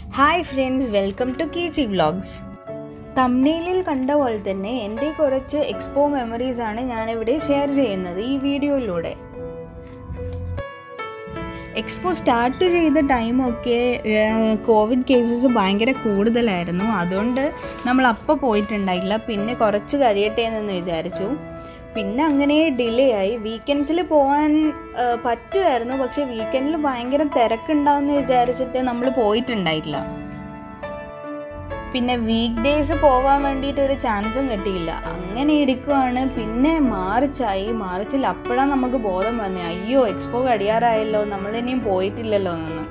hi friends welcome to Keechi vlogs തമ്നെയിലിൽ കണ്ട പോലെ തന്നെ എൻ്റെ കുറച്ച് എക്സ്പോ മെമ്മറീസ് ആണ് ഞാനിവിടെ ഷെയർ ചെയ്യുന്നത് ഈ വീഡിയോയിലൂടെ എക്സ്പോ സ്റ്റാർട്ട് ചെയ്ത ടൈമൊക്കെ കോവിഡ് കേസസ് ഭയങ്കര കൂടുതലായിരുന്നു അതുകൊണ്ട് നമ്മൾ അപ്പോൾ പോയിട്ടുണ്ടായില്ല പിന്നെ കുറച്ച് കഴിയട്ടെ എന്ന് വിചാരിച്ചു പിന്നെ അങ്ങനെ ഡിലേ ആയി വീക്കെൻഡ്സിൽ പോകാൻ ആ, പറ്റുമായിരുന്നു പക്ഷെ വീക്കെൻഡിൽ ഭയങ്കര തിരക്കുണ്ടാവുമെന്ന് വിചാരിച്ചിട്ട് നമ്മൾ പോയിട്ടുണ്ടായില്ല പിന്നെ വീക്ക് ഡേയ്സ് പോകാൻ വേണ്ടിയിട്ട് ഒരു ചാൻസും കിട്ടിയില്ല അങ്ങനെ ഇരിക്കുവാണ് പിന്നെ മാർച്ചായി മാർച്ചിൽ അപ്പോഴാണ് നമുക്ക് ബോധം വന്നത് അയ്യോ എക്സ്പോ കഴിയാറായല്ലോ നമ്മൾ ഇനിയും പോയിട്ടില്ലല്ലോ എന്ന്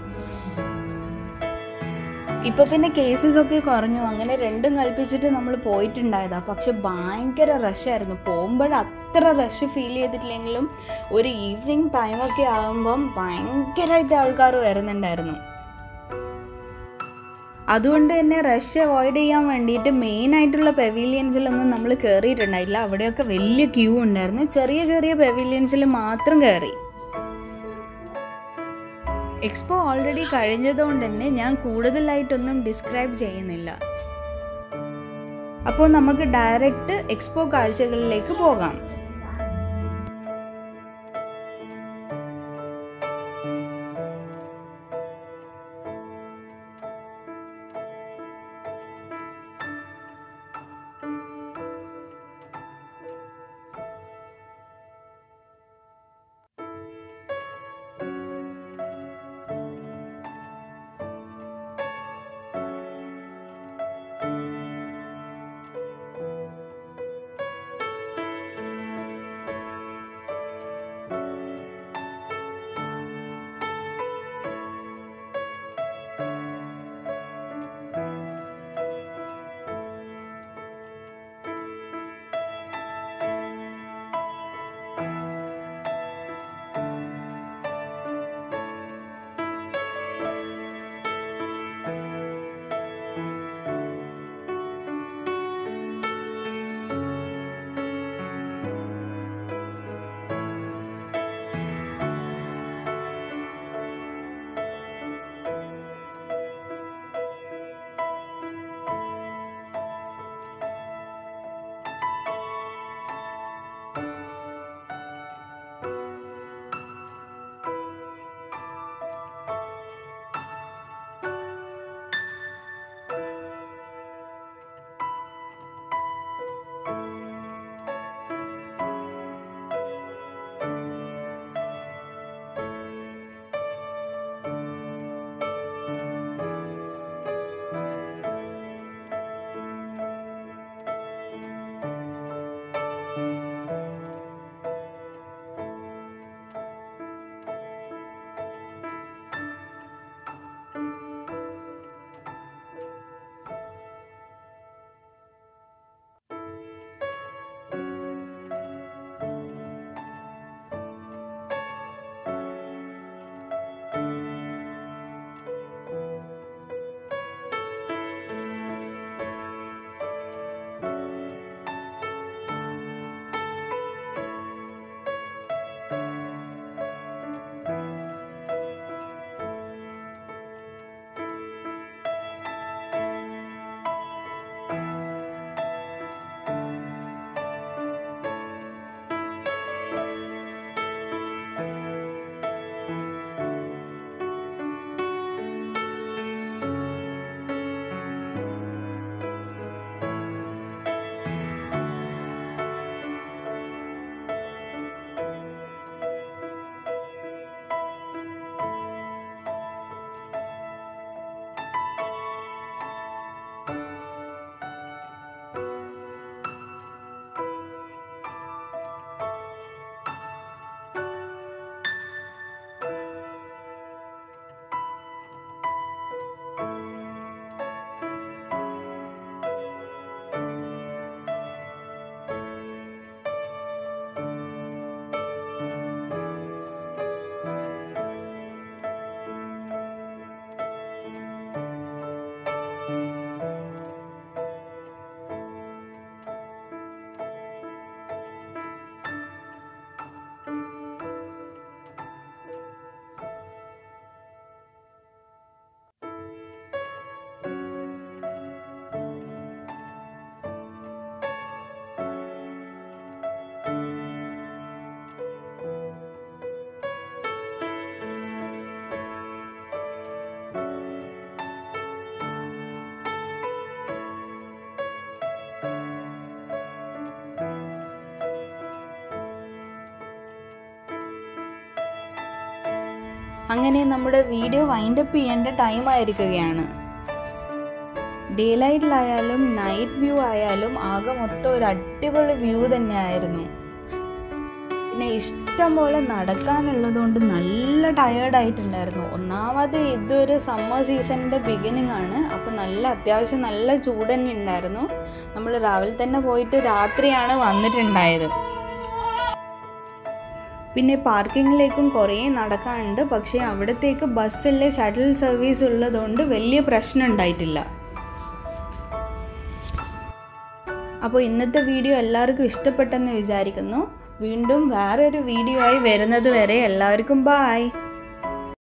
ഇപ്പൊ പിന്നെ കേസസ് ഒക്കെ കുറഞ്ഞു അങ്ങനെ രണ്ടും കൽപ്പിച്ചിട്ട് നമ്മൾ പോയിട്ടുണ്ടായതാ പക്ഷെ ഭയങ്കര റഷായിരുന്നു പോകുമ്പോൾ അത്ര റഷ് ഫീൽ ചെയ്തിട്ടില്ലെങ്കിലും ഒരു ഈവനിങ് ടൈമൊക്കെ ആകുമ്പം ഭയങ്കരമായിട്ട് ആൾക്കാർ വരുന്നുണ്ടായിരുന്നു അതുകൊണ്ട് തന്നെ റഷ് അവോയ്ഡ് ചെയ്യാൻ വേണ്ടിയിട്ട് മെയിൻ ആയിട്ടുള്ള പെവിലിയൻസിലൊന്നും നമ്മൾ കയറിയിട്ടുണ്ടായില്ല അവിടെയൊക്കെ വലിയ ക്യൂ ഉണ്ടായിരുന്നു ചെറിയ ചെറിയ പെവിലിയൻസിൽ മാത്രം കയറി എക്സ്പോ ഓൾറെഡി കഴിഞ്ഞതുകൊണ്ട് തന്നെ ഞാൻ കൂടുതലായിട്ടൊന്നും ഡിസ്ക്രൈബ് ചെയ്യുന്നില്ല അപ്പോൾ നമുക്ക് ഡയറക്റ്റ് എക്സ്പോ കാഴ്ചകളിലേക്ക് പോകാം അങ്ങനെ നമ്മുടെ വീഡിയോ വൈൻഡപ്പ് ചെയ്യേണ്ട ടൈം ആയിരിക്കുകയാണ് ഡേ ലൈറ്റിലായാലും നൈറ്റ് വ്യൂ ആയാലും ആകെ മൊത്തം ഒരു അടിപൊളി വ്യൂ തന്നെയായിരുന്നു പിന്നെ ഇഷ്ടം പോലെ നടക്കാനുള്ളതുകൊണ്ട് നല്ല ടയേർഡായിട്ടുണ്ടായിരുന്നു ഒന്നാമത് ഇതൊരു സമ്മർ സീസണിൻ്റെ ബിഗിനിങ് ആണ് അപ്പോൾ നല്ല അത്യാവശ്യം നല്ല ചൂട് തന്നെ ഉണ്ടായിരുന്നു നമ്മൾ രാവിലെ തന്നെ പോയിട്ട് രാത്രിയാണ് വന്നിട്ടുണ്ടായത് പിന്നെ പാർക്കിങ്ങിലേക്കും കുറേ നടക്കാനുണ്ട് പക്ഷേ അവിടത്തേക്ക് ബസ്സിലെ ഷട്ടിൽ സർവീസ് ഉള്ളതുകൊണ്ട് വലിയ പ്രശ്നം ഉണ്ടായിട്ടില്ല അപ്പോൾ ഇന്നത്തെ വീഡിയോ എല്ലാവർക്കും ഇഷ്ടപ്പെട്ടെന്ന് വിചാരിക്കുന്നു വീണ്ടും വേറൊരു വീഡിയോ ആയി വരുന്നത് വരെ എല്ലാവർക്കും ബായ്